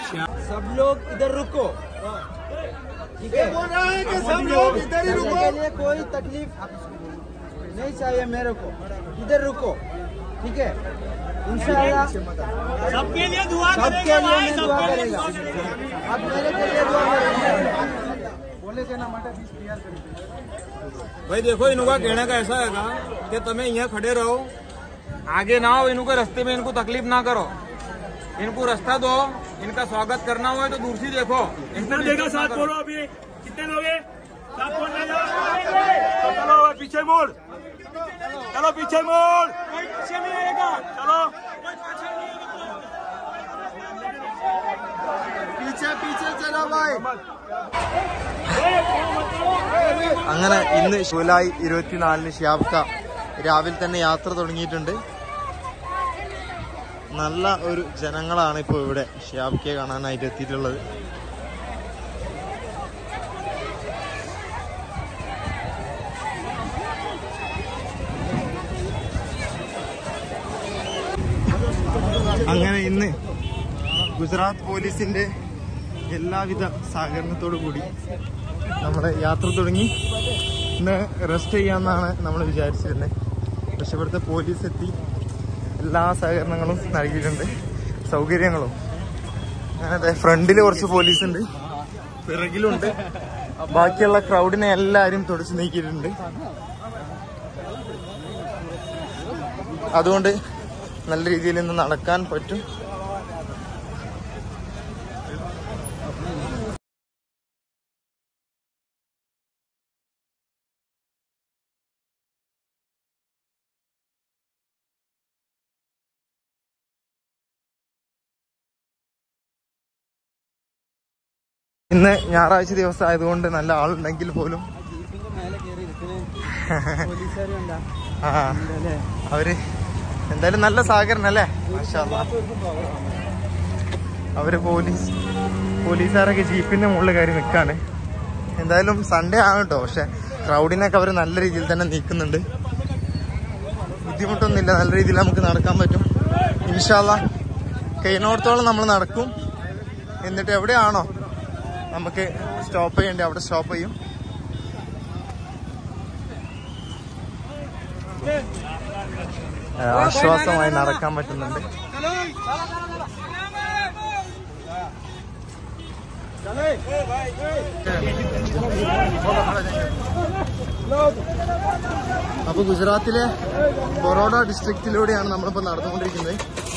सब लोग इधर रुको ठीक है बोल रहा है कि सब लोग इधर ही चलने रुको के लिए कोई तकलीफ नहीं चाहिए मेरे को इधर रुको ठीक है इंशाल्लाह सबके लिए दुआ सबके लिए मैं दुआ करेगा आप मेरे के लिए दुआ करेंगे बोले थे ना मटर बीस तैयार करेंगे ભાઈ દેખો એનું कहने का ऐसा है कि તમે અહીંયા खड़े रहो आगे ना हो इनको रास्ते में इनको तकलीफ ना करो इनको रास्ता दो इनका स्वागत करना हो तो दूर से देखो इनको कितना देगा साथ बोलो अभी कितने लोगे साथ बोल तो चलो पीछे मोड़ चलो पीछे मोड़ कोई पीछे नहीं आएगा चलो पीछे पीछे चलो भाई അങ്ങനെ ഇന്ന് ജൂലൈ ഇരുപത്തിനാലിന് ഷിയാബ്ക രാവിലെ തന്നെ യാത്ര തുടങ്ങിയിട്ടുണ്ട് നല്ല ഒരു ജനങ്ങളാണ് ഇപ്പോൾ ഇവിടെ ഷിയാബ്കയെ കാണാനായിട്ട് എത്തിയിട്ടുള്ളത് അങ്ങനെ ഇന്ന് ഗുജറാത്ത് പോലീസിന്റെ എല്ലാവിധ സഹകരണത്തോടു കൂടി നമ്മുടെ യാത്ര തുടങ്ങി ഇന്ന് റെസ്റ്റ് ചെയ്യാമെന്നാണ് നമ്മൾ വിചാരിച്ചിരുന്നത് പക്ഷെ ഇവിടുത്തെ പോലീസ് എത്തി എല്ലാ സഹകരണങ്ങളും നൽകിയിട്ടുണ്ട് സൗകര്യങ്ങളും അങ്ങനത്തെ ഫ്രണ്ടിൽ കുറച്ച് പോലീസ് ഉണ്ട് പിറകിലുണ്ട് ബാക്കിയുള്ള ക്രൗഡിനെ എല്ലാവരും തുടച്ചു നീക്കിയിട്ടുണ്ട് അതുകൊണ്ട് നല്ല രീതിയിൽ ഇന്ന് നടക്കാൻ പറ്റും ഇന്ന് ഞായറാഴ്ച ദിവസം ആയതുകൊണ്ട് നല്ല ആളുണ്ടെങ്കിൽ പോലും ആ അവര് എന്തായാലും നല്ല സഹകരണം അല്ലേ മാഷാ അല്ലാ. അവര് പോലീസ് പോലീസുകാരൊക്കെ ജീപ്പിന്റെ മുകളിൽ കയറി നിൽക്കാണ് എന്തായാലും സൺഡേ ആണ് കേട്ടോ പക്ഷെ ക്രൗഡിനൊക്കെ അവർ നല്ല രീതിയിൽ തന്നെ നീക്കുന്നുണ്ട് ബുദ്ധിമുട്ടൊന്നുമില്ല നല്ല രീതിയിൽ നമുക്ക് നടക്കാൻ പറ്റും ഇൻഷാല്ല കഴിയുന്നിടത്തോളം നമ്മൾ നടക്കും എന്നിട്ട് എവിടെയാണോ നമുക്ക് സ്റ്റോപ്പ് ചെയ്യേണ്ടി അവിടെ സ്റ്റോപ്പ് ചെയ്യും ആശ്വാസമായി നടക്കാൻ പറ്റുന്നുണ്ട് അപ്പൊ ഗുജറാത്തിലെ ബറോഡ ഡിസ്ട്രിക്റ്റിലൂടെയാണ് നമ്മളിപ്പോ നടന്നുകൊണ്ടിരിക്കുന്നത്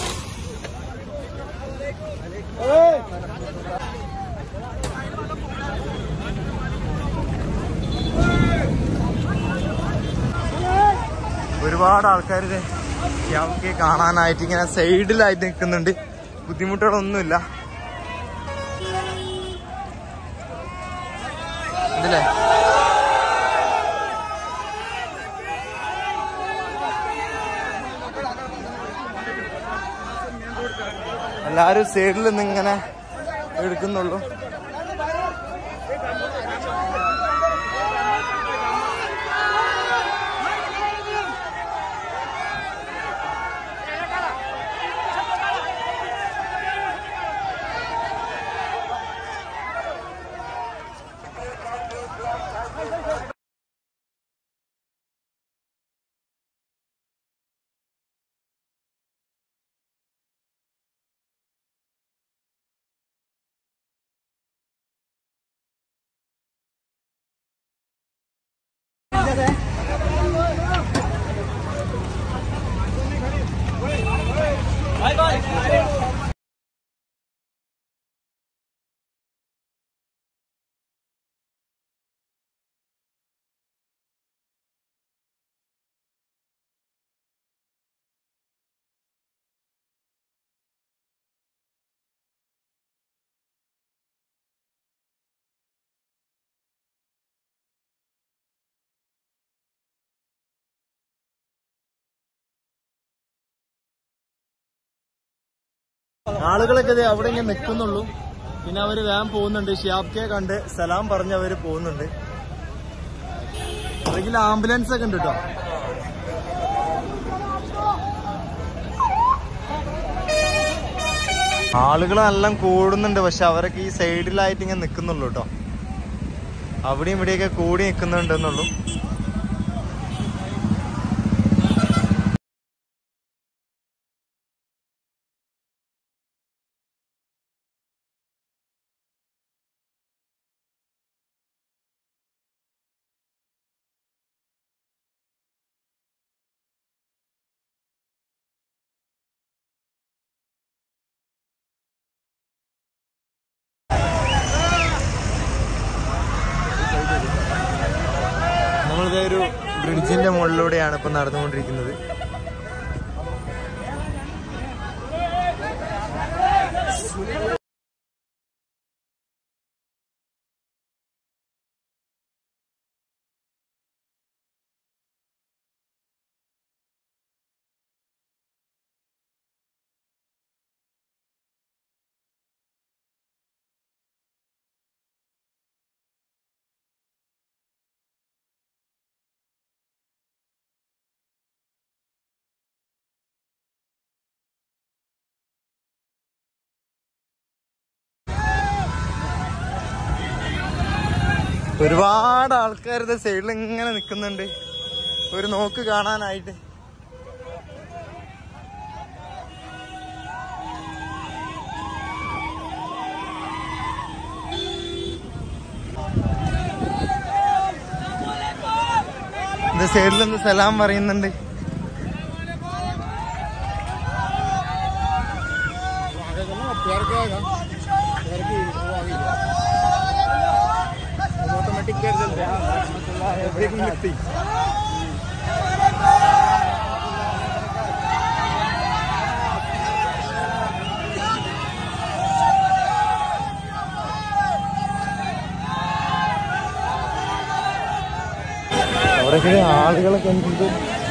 ഒരുപാട് ആൾക്കാർ യാവക്കെ കാണാനായിട്ട് ഇങ്ങനെ സൈഡിലായിട്ട് നിൽക്കുന്നുണ്ട് ബുദ്ധിമുട്ടുകളൊന്നുമില്ല ഇതല്ലേ എല്ലാരും സൈഡിൽ നിന്ന് ഇങ്ങനെ എടുക്കുന്നുള്ളൂ ആളുകളൊക്കെ ദേ അവിടെ ഇങ്ങനെ നിൽക്കുന്നുള്ളൂ പിന്നെ അവര് വേഗം പോകുന്നുണ്ട് ഷിയാബ്ക്കെ കണ്ട് സലാം പറഞ്ഞ് അവര് പോകുന്നുണ്ട് അല്ലെങ്കിൽ ആംബുലൻസ് ഒക്കെ ഉണ്ട് കേട്ടോ ആളുകൾ എല്ലാം കൂടുന്നുണ്ട് പക്ഷെ അവരൊക്കെ ഈ സൈഡിലായിട്ട് ഇങ്ങനെ നിൽക്കുന്നുള്ളൂ കേട്ടോ അവിടെയും ഇവിടെയൊക്കെ കൂടി നിൽക്കുന്നുണ്ടെന്നുള്ളൂ നമ്മളിതേ ഒരു ബ്രിഡ്ജിന്റെ മുകളിലൂടെയാണ് ഇപ്പൊ നടന്നുകൊണ്ടിരിക്കുന്നത് ഒരുപാട് ആൾക്കാർ സൈഡിൽ ഇങ്ങനെ നിൽക്കുന്നുണ്ട് ഒരു നോക്ക് കാണാനായിട്ട് ഇത് സൈഡിൽ നിന്ന് സലാം പറയുന്നുണ്ട് അവിടെ ആളുകളൊക്കെ ഉണ്ട്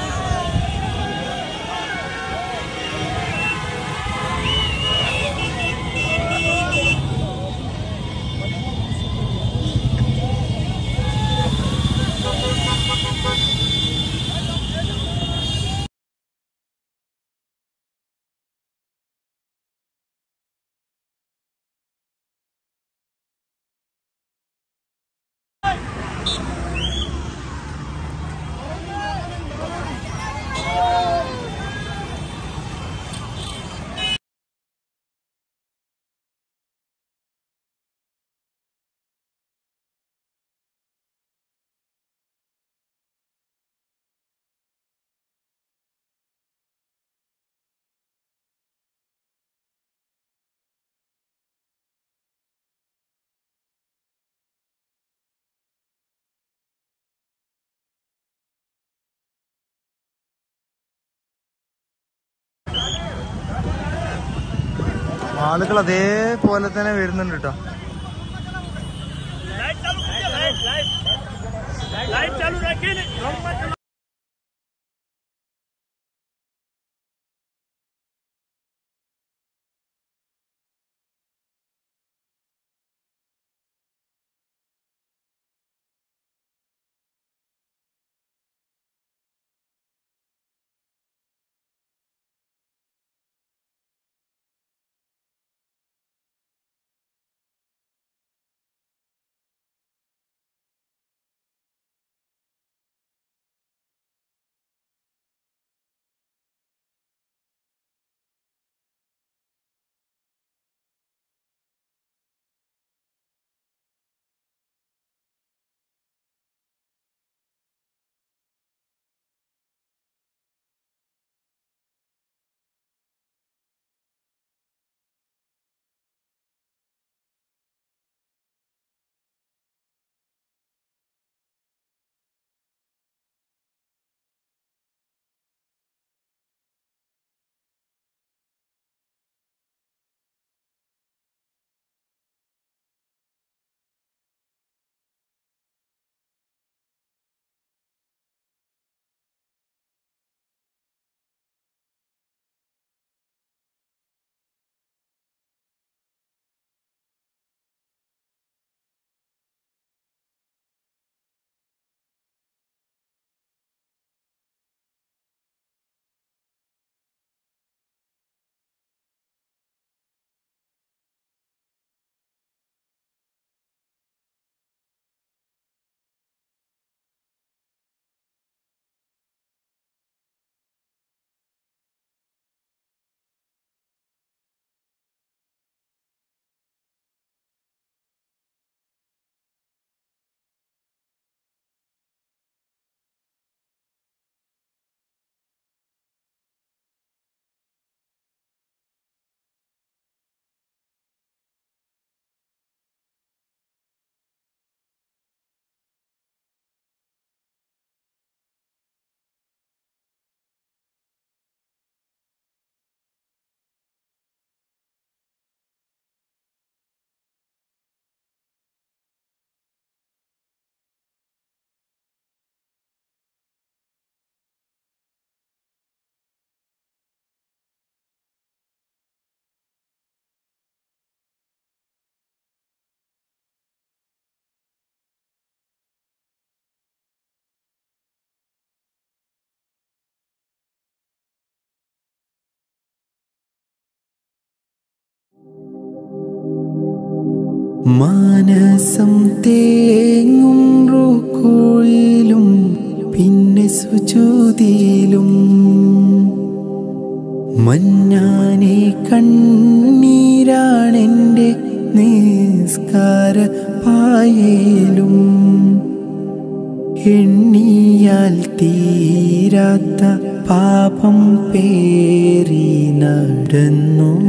ആളുകൾ അതേപോലെ തന്നെ വരുന്നുണ്ട് കേട്ടോ लाइट चालू रखिए മാനസം തേങ്ങും റുക്കോയിലും പിന്നെ സുചൂതിയിലും മഞ്ഞാനെ കണ്ണീരാണെൻ്റെ നിസ്കാര പായേലും എണ്ണിയാൽ തീരാത്ത പാപം പേറി നടന്നു